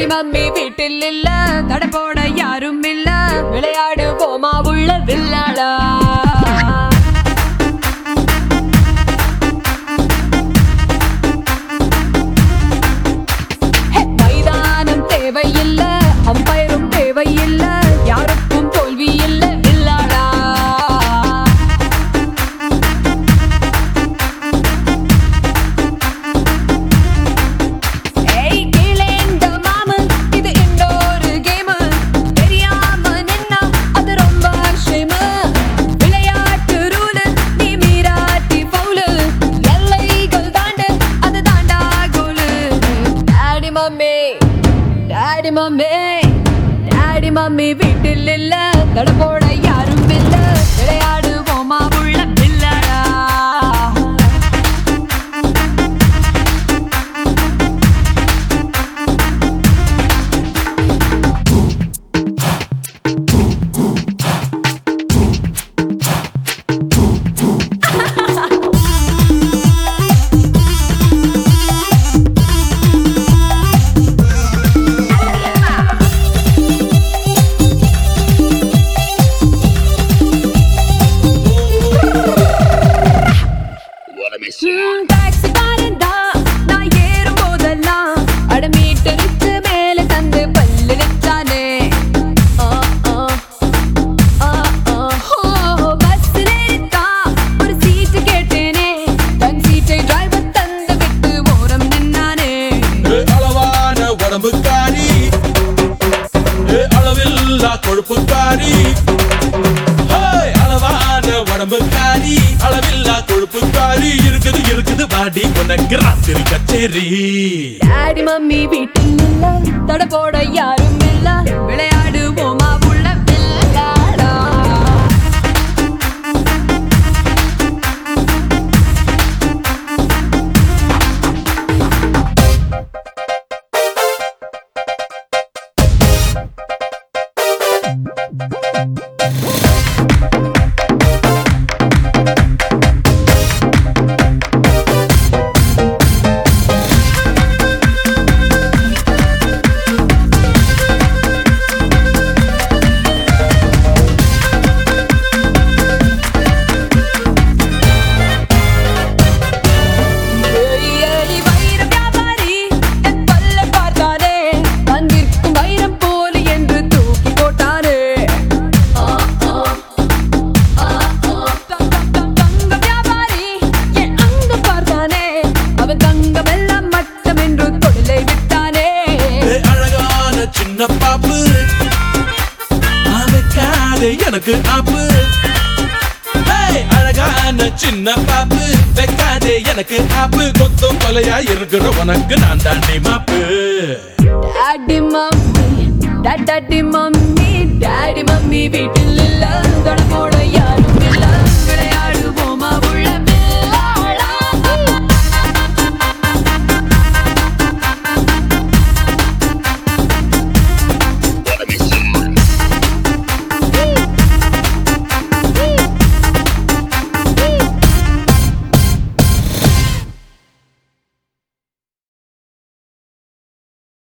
Mummy வீட்டில் இல்ல தடை போட யாரும் இல்ல விளையாடுவோமா உள்ள வில்லாடா ஹே, மைதானம் தேவையில்ல அம்பயரும் தேவையில்ல யாருக்கும் தோல்வி இல்ல வில்லாடா ஏய் கீழே இந்த மாமு இது இன்னொரு கேம் தெரியாம நின்னா அது ரொம்ப ஷேமு விளையாட்டு ரூலு நீ மீராட்டி பவுலு எல்லைகள் தாண்டு அது தாண்டா கோலு daddy mummy daddy mummy daddy mummy வீட்டில் இல்ல தட போட யாரும் இல்ல விளையாடுவோமா உள்ள பிள்ளடா ம், டாக்ஸிக்காரன் தான் நான் ஏறும் போதெல்லாம் அட மீட்டருக்கு மேல தந்து பல்லு நிற்கானே ஆ, ஆ, ஆ, ஆ. ஓ, பஸ்ஸில் ஏறித்தான் ஒரு சீட்டு கேட்டேனே தன் சீட்டை டிரைவர் தந்து விட்டு ஓரம் நின்னானே ஏ அளவான உடம்புக்காரி ஏ அளவில்லா கொழுப்புக்காரி ஹேய், அளவான உடம்புக்காரி அளவில்லா கொழுப்புக்காரி இருக்குது இருக்குது வாடி உனக்கு ராத்திரி கச்சேரி டாடி மம்மி வீட்டில் இல்ல தட போட யாரும் இல்ல விளையாடுவோமா உள்ள விளையாடா ஏய், ஏய், வைர வியாபாரி, என் பல்லை பார்த்தானே. தான் விற்கும் வைரம் போல என்று தூக்கி போட்டானே. ஆ, ஆ, ஆ, ஆ. தங், தங், தங், தங்க வியாபாரி, என் அங்கம் பார்த்தானே. அவன் தங்கமெல்லாம் மட்டம் என்று தொழிலை விட்டானே. ஏ அழகான சின்ன பாப்பு அமைக்காதே எனக்கு ஆப்பு ஹேய், அழகான சின்ன பாப்பு வைக்காதே எனக்கு ஆப்பு கொத்தும் கொலையா இருக்கிற உனக்கு நான் தாண்டி மாப்பு daddy mummy daddy mummy daddy mummy வீட்டில் இல்ல தொட போட